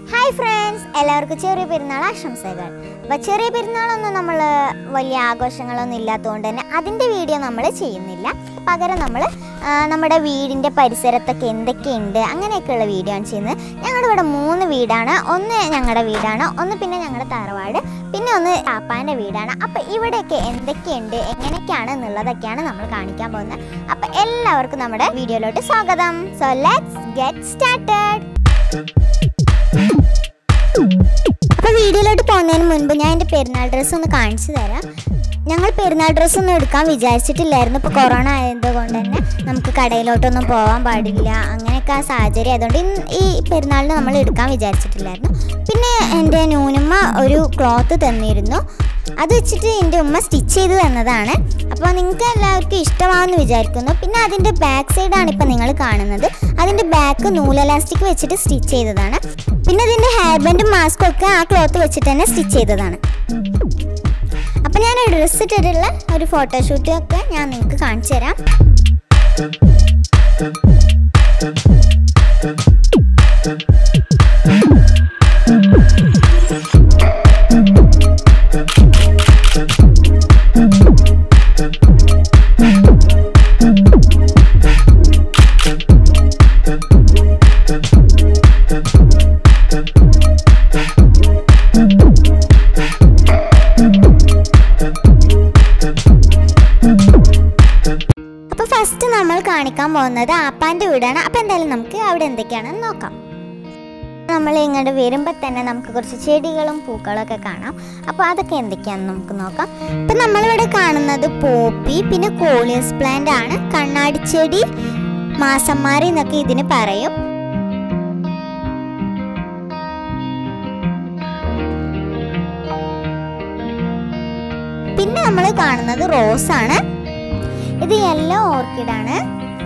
hi friends എല്ലാവർക്കും ചെറിയ പെരുന്നാൾ ആശംസകൾ അപ്പോൾ ചെറിയ പെരുന്നാളൊന്നും നമ്മൾ വലിയ ആഘോഷങ്ങളൊന്നും ഇല്ലാത്തതുകൊണ്ട് തന്നെ അതിൻ്റെ വീഡിയോ നമ്മൾ ചെയ്യുന്നില്ല പകരം നമ്മൾ നമ്മുടെ വീടിൻ്റെ പരിസരത്തൊക്കെ എന്തൊക്കെയുണ്ട് അങ്ങനെയൊക്കെയുള്ള വീഡിയോ ആണ് ചെയ്യുന്നത് ഞങ്ങളുടെ ഇവിടെ മൂന്ന് വീടാണ് ഒന്ന് ഞങ്ങളുടെ വീടാണ് ഒന്ന് പിന്നെ ഞങ്ങളുടെ തറവാട് പിന്നെ ഒന്ന് പാപ്പാൻ്റെ വീടാണ് അപ്പോൾ ഇവിടെയൊക്കെ എന്തൊക്കെയുണ്ട് എങ്ങനെയൊക്കെയാണ് എന്നുള്ളതൊക്കെയാണ് നമ്മൾ കാണിക്കാൻ പോകുന്നത് അപ്പോൾ എല്ലാവർക്കും നമ്മുടെ വീഡിയോയിലോട്ട് സ്വാഗതം സോ ലെറ്റ്സ് ഗെറ്റ് സ്റ്റാർട്ടഡ് അപ്പോൾ വീഡിയോയിലോട്ട് പോകുന്നതിന് മുൻപ് ഞാൻ എൻ്റെ പെരുന്നാൾ ഡ്രസ്സ് ഒന്ന് കാണിച്ചു തരാം ഞങ്ങൾ പെരുന്നാൾ ഡ്രസ്സ് ഒന്നും എടുക്കാൻ വിചാരിച്ചിട്ടില്ലായിരുന്നു ഇപ്പോൾ കൊറോണ ആയതുകൊണ്ട് തന്നെ നമുക്ക് കടയിലോട്ടൊന്നും പോകാൻ പാടില്ല അങ്ങനെയൊക്കെ ആ സാഹചര്യം ആയതുകൊണ്ട് ഇന്ന് ഈ പെരുന്നാളിന് നമ്മൾ എടുക്കാൻ വിചാരിച്ചിട്ടില്ലായിരുന്നു പിന്നെ എൻ്റെ ന്യൂനമ്മ ഒരു ക്ലോത്ത് തന്നിരുന്നു അത് വെച്ചിട്ട് എൻ്റെ ഉമ്മ സ്റ്റിച്ച് ചെയ്ത് തന്നതാണ് അപ്പോൾ നിങ്ങൾക്ക് എല്ലാവർക്കും ഇഷ്ടമാവുമെന്ന് വിചാരിക്കുന്നു പിന്നെ അതിൻ്റെ ബാക്ക് സൈഡാണ് ഇപ്പോൾ നിങ്ങൾ കാണുന്നത് അതിൻ്റെ ബാക്ക് നൂലലാസ്റ്റിക് വെച്ചിട്ട് സ്റ്റിച്ച് ചെയ്തതാണ് പിന്നെ അതിൻ്റെ ഹെയർ ബാൻഡും മാസ്കും ഒക്കെ ആ ക്ലോത്ത് വെച്ചിട്ട് തന്നെ സ്റ്റിച്ച് ചെയ്തതാണ് അപ്പം ഞാൻ ഡ്രസ്സ് ഇട്ടിട്ടുള്ള ഒരു ഫോട്ടോഷൂട്ടും ഒക്കെ ഞാൻ നിങ്ങൾക്ക് കാണിച്ചു തരാം അപ്പോൾ ഫസ്റ്റ് നമ്മൾ കാണിക്കാൻ പോകുന്നത് ആപ്പാൻ്റെ വീടാണ് അപ്പോൾ എന്തായാലും നമുക്ക് അവിടെ എന്തൊക്കെയാണെന്ന് നോക്കാം നമ്മൾ ഇങ്ങോട്ട് വരുമ്പോൾ തന്നെ നമുക്ക് കുറച്ച് ചെടികളും പൂക്കളൊക്കെ കാണാം അപ്പോൾ അതൊക്കെ എന്തൊക്കെയാണെന്ന് നമുക്ക് നോക്കാം ഇപ്പം നമ്മളിവിടെ കാണുന്നത് പോപ്പി പിന്നെ കോളിയസ് പ്ലാന്റ് ആണ് കണ്ണാടിച്ചെടി മാസന്മാരി എന്നൊക്കെ ഇതിന് പറയും പിന്നെ നമ്മൾ കാണുന്നത് റോസ് ആണ് ഇത് യെല്ലോ ഓർക്കിഡാണ്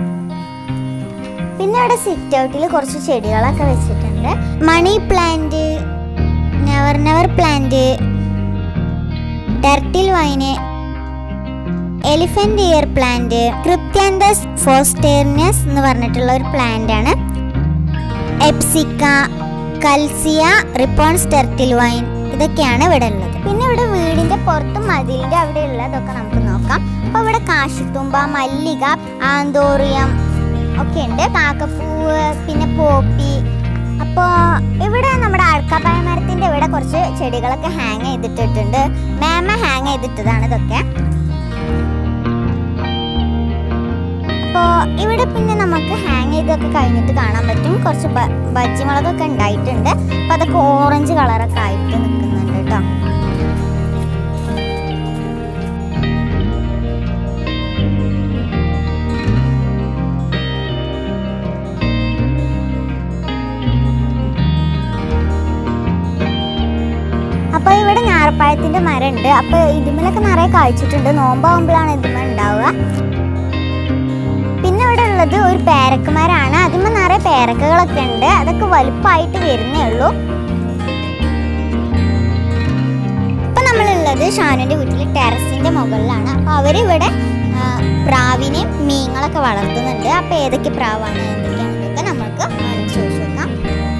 പിന്നെ ഇവിടെ സിറ്റ് ഔട്ടിൽ കുറച്ച് ചെടികളൊക്കെ വെച്ചിട്ടുണ്ട് money plant never never plant ഡർട്ടിൽ വൈന് elephant ear plant cryptanthus fosterianus എന്ന് പറഞ്ഞിട്ടുള്ള ഒരു പ്ലാന്റ് ആണ് എപ്സിക്ക കൽസിയ റിപ്പോൺസ് ടെർട്ടിൽ വൈൻ ഇതൊക്കെയാണ് ഇവിടെ ഉള്ളത് പിന്നെ ഇവിടെ വീടിന്റെ പുറത്തും മതിലിന്റെ അവിടെ ഉള്ളതൊക്കെ നമുക്ക് നോക്കാം അപ്പൊ ഇവിടെ കാശിത്തുമ്പ മല്ലിക ആന്തോറിയം ഒക്കെ ഉണ്ട് കാക്കപ്പൂവ് പിന്നെ പോപ്പി അപ്പോൾ ഇവിടെ നമ്മുടെ അഴക്കാപ്പായ മരത്തിന്റെ ഇവിടെ കുറച്ച് ചെടികളൊക്കെ ഹാങ് ചെയ്തിട്ടിട്ടുണ്ട് മേമ ഹാങ് ചെയ്തിട്ടതാണ് ഇതൊക്കെ അപ്പോൾ ഇവിടെ പിന്നെ നമുക്ക് ഹാങ് ചെയ്തൊക്കെ കഴിഞ്ഞിട്ട് കാണാൻ പറ്റും കുറച്ച് ബ- ബജ്ജിമുളകൊക്കെ ഉണ്ടായിട്ടുണ്ട് അപ്പോൾ അതൊക്കെ ഓറഞ്ച് കളറൊക്കെ ആയിട്ട് നിൽക്കുന്നുണ്ട് കേട്ടോ അപ്പോൾ ഇവിടെ ഞാറപ്പാഴത്തിന്റെ മരം ഉണ്ട് അപ്പോൾ ഇതിന്മേലൊക്കെ നിറയെ കഴിച്ചിട്ടുണ്ട് നോമ്പാകുമ്പോഴാണ് ഇതിന്മേൽ ഉണ്ടാവുക പിന്നെ ഇവിടെ ഉള്ളത് ഒരു പേരക്കുമരാണ് അതിന്മേൽ നിറയെ പേരക്കകളൊക്കെ ഉണ്ട് അതൊക്കെ വലുപ്പമായിട്ട് വരുന്നേ ഉള്ളൂ ഇപ്പൊ നമ്മളുള്ളത് ഷാനുവിന്റെ വീട്ടിൽ ടെറസിന്റെ മുകളിലാണ് അപ്പൊ അവരിവിടെ ആ, പ്രാവിനെയും മീനുകളൊക്കെ വളർത്തുന്നുണ്ട് അപ്പൊ ഏതൊക്കെ പ്രാവാണ് എന്തൊക്കെയാണെന്നൊക്കെ നമുക്ക് ചോദിച്ചു നോക്കാം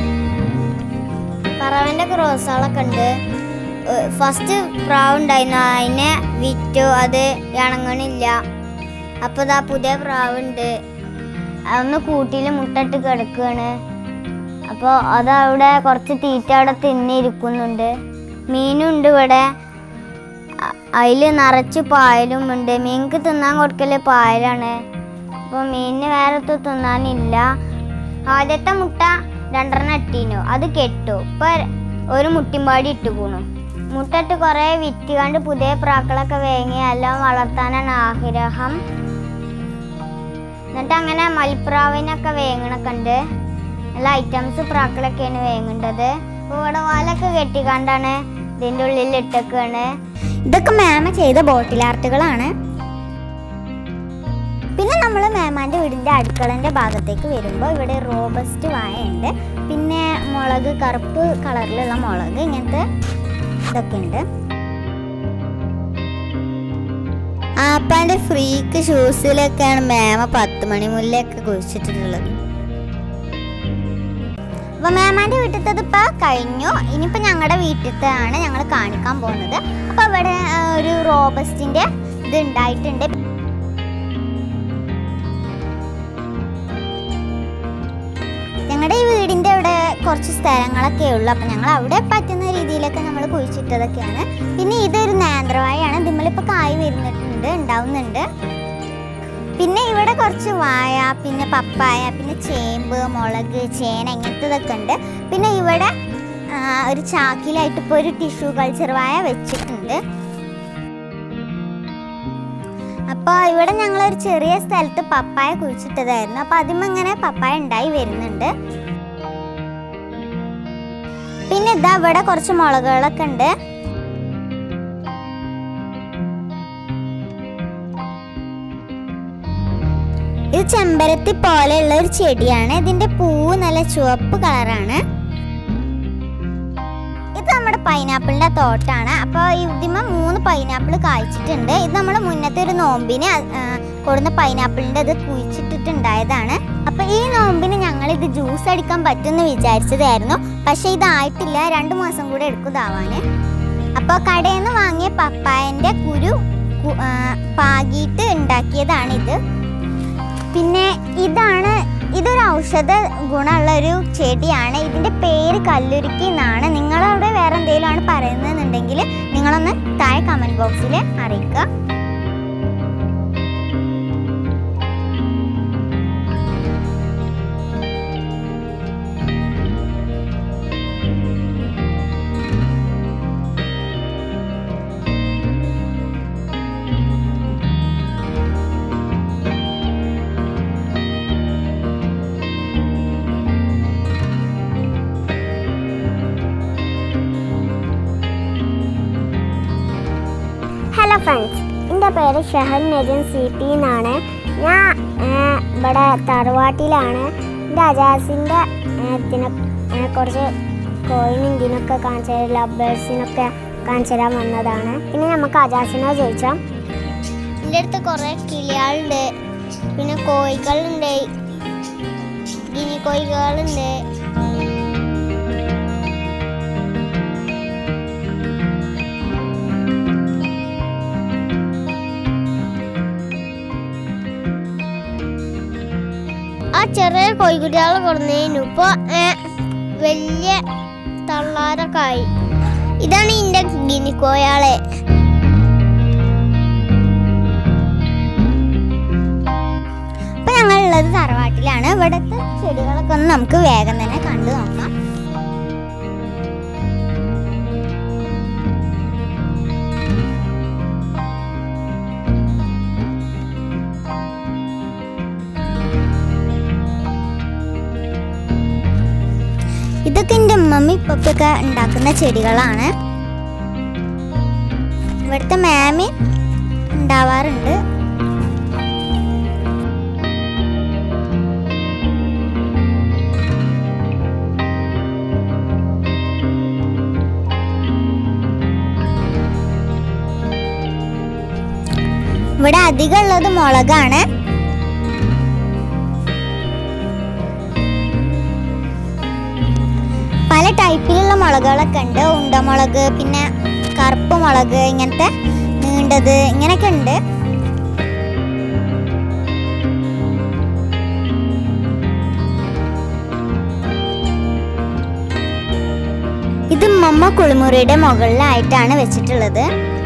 പറവന്റെ ക്രോസുകളൊക്കെ ഉണ്ട് ഫസ്റ്റ് പ്രാവ് ഉണ്ടായിരുന്നു അതിനെ വിറ്റു അത് ഇണങ്ങണില്ല അപ്പോൾ ഇതാ പുതിയ പ്രാവുണ്ട് അതൊന്ന് കൂട്ടിൽ മുട്ടിട്ട് കിടക്കുകയാണ് അപ്പോൾ അതവിടെ കുറച്ച് തീറ്റ അവിടെ തിന്നിരിക്കുന്നുണ്ട് മീനുണ്ട് ഇവിടെ അതിൽ നിറച്ച് പായലും ഉണ്ട് മീൻക്ക് തിന്നാൻ കൊടുക്കല് പായലാണ് അപ്പോൾ മീനിന് വേറെ ഒന്നും തിന്നാനില്ല ആദ്യത്തെ മുട്ട രണ്ടെണ്ണം ഇട്ടീനു അത് കെട്ടു ഇപ്പൊ ഒരു മുട്ടിമ്പാടി ഇട്ടു പോണു മുട്ടിട്ട് കുറെ വിറ്റുകാണ്ട് പുതിയ പ്രാക്കളൊക്കെ വേങ്ങി എല്ലാം വളർത്താനാണ് ആഗ്രഹം എന്നിട്ട് അങ്ങനെ മൽപ്രാവിനൊക്കെ വേങ്ങണൊക്കെ ഉണ്ട് നല്ല ഐറ്റംസ് പ്രാക്കളൊക്കെയാണ് വേങ്ങേണ്ടത് അപ്പോൾ ഇവിടെ വാലൊക്കെ കെട്ടിക്കാണ്ടാണ് ഇതിൻ്റെ ഉള്ളിൽ ഇട്ടൊക്കെയാണ് ഇതൊക്കെ മേമ ചെയ്ത ബോട്ടിൽ ആർട്ടുകളാണ് പിന്നെ നമ്മൾ മേമാൻ്റെ വീടിൻ്റെ അടുക്കളൻ്റെ ഭാഗത്തേക്ക് വരുമ്പോൾ ഇവിടെ റോബസ്റ്റ് വായ ഉണ്ട് പിന്നെ മുളക് കറുപ്പ് കളറിലുള്ള മുളക് ഇങ്ങനത്തെ ഇതൊക്കെ ഉണ്ട് ആപ്പാൻ്റെ ഫ്രീക്ക് ഷൂസിലൊക്കെയാണ് മേമ പത്ത് മണി മുല്ലയൊക്കെ കുഴിച്ചിട്ടുള്ളത് അപ്പോൾ മേമാൻ്റെ വീട്ടിലത്തത് ഇപ്പോൾ കഴിഞ്ഞു ഇനിയിപ്പോൾ ഞങ്ങളുടെ വീട്ടിലത്താണ് ഞങ്ങൾ കാണിക്കാൻ പോകുന്നത് അപ്പോൾ ഇവിടെ ആ, ഒരു റോബസ്റ്റിൻ്റെ ഇത് ഉണ്ടായിട്ടുണ്ട് ഞങ്ങളുടെ ഈ വീടിൻ്റെ അവിടെ കുറച്ച് സ്ഥലങ്ങളൊക്കെ ഉള്ളു അപ്പം ഞങ്ങൾ അവിടെ പറ്റുന്ന രീതിയിലൊക്കെ നമ്മൾ കുഴിച്ചിട്ടതൊക്കെയാണ് പിന്നെ ഇതൊരു നേന്ത്രവാഴയാണ് ഇതിമ്മലിപ്പോൾ കായ് വരുന്നിട്ടുണ്ട് ഉണ്ടാവുന്നുണ്ട് പിന്നെ ഇവിടെ കുറച്ച് വാഴ പിന്നെ പപ്പായ പിന്നെ ചേമ്പ് മുളക് ചേന ഇങ്ങനത്തതൊക്കെ ഉണ്ട് പിന്നെ ഇവിടെ ആ, ഒരു ചാക്കിലായിട്ട് ഇപ്പോൾ ഒരു ടിഷ്യൂ കൾച്ചർ വാഴ വെച്ചിട്ടുണ്ട് അപ്പോൾ ഇവിടെ ഞങ്ങളൊരു ചെറിയ സ്ഥലത്ത് പപ്പായ കുഴിച്ചിട്ടതായിരുന്നു അപ്പോൾ അതിമിങ്ങനെ പപ്പായ ഉണ്ടായി വരുന്നുണ്ട് പിന്നെ ഇതാ ഇവിടെ കുറച്ച് മുളകുകളൊക്കെ ഉണ്ട് ഇത് ചെമ്പരത്തി പോലെയുള്ള ഒരു ചെടിയാണ് ഇതിന്റെ പൂവ് നല്ല ചുവപ്പ് കളറാണ് ഇത് നമ്മുടെ പൈനാപ്പിളിന്റെ തോട്ടാണ് അപ്പോൾ ഇതിമ മൂന്ന് പൈനാപ്പിൾ കായ്ച്ചിട്ടുണ്ട് ഇത് നമ്മുടെ മുന്നത്തെ ഒരു നോമ്പിന് ആ, കൊടുന്ന പൈനാപ്പിളിന്റെ ഇത് കുഴിച്ചിട്ടിട്ടുണ്ടായതാണ് അപ്പോൾ ഈ നോമ്പിന് ഞങ്ങൾ ഇത് ജ്യൂസ് അടിക്കാൻ പറ്റുമെന്ന് വിചാരിച്ചതായിരുന്നു പക്ഷേ ഇതായിട്ടില്ല രണ്ട് മാസം കൂടെ എടുക്കും ഇതാവാന് അപ്പോൾ കടയിൽ നിന്ന് വാങ്ങിയ പപ്പായന്റെ കുരു കു- ആ, പാകിയിട്ട് ഉണ്ടാക്കിയതാണിത് പിന്നെ ഇതാണ് ഇതൊരു ഔഷധ ഗുണമുള്ള ഒരു ചെടിയാണ് ഇതിന്റെ പേര് കല്ലുരുക്കി എന്നാണ് നിങ്ങളവിടെ വേറെ എന്തെങ്കിലും ആണ് പറയുന്നതെന്നുണ്ടെങ്കിൽ നിങ്ങളൊന്ന് താഴെ കമന്റ് ബോക്സിൽ അറിയിക്കുക ഹലോ ഫ്രണ്ട്സ് എൻ്റെ പേര് ഷഹൽ നജൻ സി പി എന്നാണ് ഞാൻ ഏ, ഇവിടെ തറവാട്ടിലാണ് എൻ്റെ അജാസിൻ്റെ ഇതിനെ ഏ, കുറച്ച് കോയിനും ഇതിനൊക്കെ കാണിച്ചു തരാം ലബ്ബേഴ്സിനൊക്കെ കാണിച്ചു തരാൻ വന്നതാണ് പിന്നെ നമുക്ക് അജാസിനോട് ചോദിച്ചാൽ എൻ്റെ അടുത്ത് കുറേ കിളികളുണ്ട് പിന്നെ കോഴികളുണ്ട് ഗിനി കോഴികളുണ്ട് ആ ചെറിയ കോഴിക്കുട്ടികളെ കൊടുന്നതിനു ഇപ്പൊ വലിയ തള്ളാരൊക്കെ ആയി ഇതാണ് ഇന്റെ ഗിനിക്കോയാളെ ഇപ്പൊ ഞങ്ങളുള്ളത് തറവാട്ടിലാണ് ഇവിടുത്തെ ചെടികളൊക്കെ ഒന്ന് നമുക്ക് വേഗം തന്നെ കണ്ടു നോക്കാം ഇതൊക്കെ എൻ്റെ ഉമ്മമ്മ ഇപ്പൊക്കെ ഉണ്ടാക്കുന്ന ചെടികളാണ് ഇവിടുത്തെ മാമി ഉണ്ടാവാറുണ്ട് ഇവിടെ അധികം ഉള്ളത് മുളകാണ് പല ടൈപ്പിലുള്ള മുളകുകളൊക്കെ ഉണ്ട് ഉണ്ടമുളക് പിന്നെ കറുപ്പ് മുളക് ഇങ്ങനത്തെ നീണ്ടത് ഇങ്ങനെയൊക്കെ ഉണ്ട് ഇത് മമ്മ കുളിമുറിയുടെ മുകളിലായിട്ടാണ് വെച്ചിട്ടുള്ളത്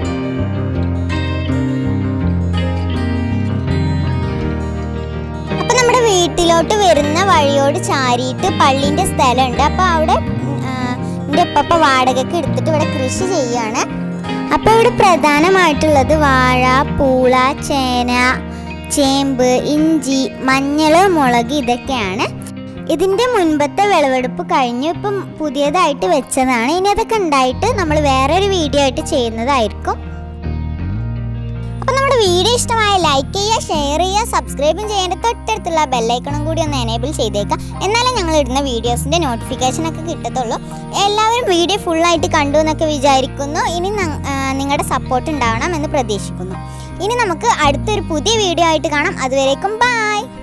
അപ്പൊ നമ്മുടെ വീട്ടിലോട്ട് വരുന്ന വഴിയോട് ചാരിയിട്ട് പള്ളീൻ്റെ സ്ഥലമുണ്ട് അപ്പോൾ അവിടെ എൻ്റെ ഉപ്പപ്പ വാടകയ്ക്ക് എടുത്തിട്ട് ഇവിടെ കൃഷി ചെയ്യാണ് അപ്പോൾ ഇവിടെ പ്രധാനമായിട്ടുള്ളത് വാഴ പൂള ചേന ചേമ്പ് ഇഞ്ചി മഞ്ഞൾ മുളക് ഇതൊക്കെയാണ് ഇതിൻ്റെ മുൻപത്തെ വിളവെടുപ്പ് കഴിഞ്ഞു ഇപ്പം പുതിയതായിട്ട് വെച്ചതാണ് ഇനി അതൊക്കെ ഉണ്ടായിട്ട് നമ്മൾ വേറൊരു വീഡിയോ ആയിട്ട് ചെയ്യുന്നതായിരിക്കും അപ്പോൾ നമ്മുടെ വീഡിയോ ഇഷ്ടമായ ലൈക്ക് ചെയ്യുക ഷെയർ ചെയ്യുക സബ്സ്ക്രൈബും ചെയ്യേണ്ട തൊട്ടടുത്തുള്ള ബെല്ലൈക്കണും കൂടി ഒന്ന് എനേബിൾ ചെയ്തേക്കാം എന്നാലേ ഞങ്ങൾ ഇടുന്ന വീഡിയോസിൻ്റെ നോട്ടിഫിക്കേഷൻ ഒക്കെ കിട്ടത്തുള്ളൂ എല്ലാവരും വീഡിയോ ഫുള്ളായിട്ട് കണ്ടു എന്നൊക്കെ വിചാരിക്കുന്നു ഇനി നിങ്ങളുടെ സപ്പോർട്ട് ഉണ്ടാവണം എന്ന് പ്രതീക്ഷിക്കുന്നു ഇനി നമുക്ക് അടുത്തൊരു പുതിയ വീഡിയോ ആയിട്ട് കാണാം അതുവരേക്കും ബായ്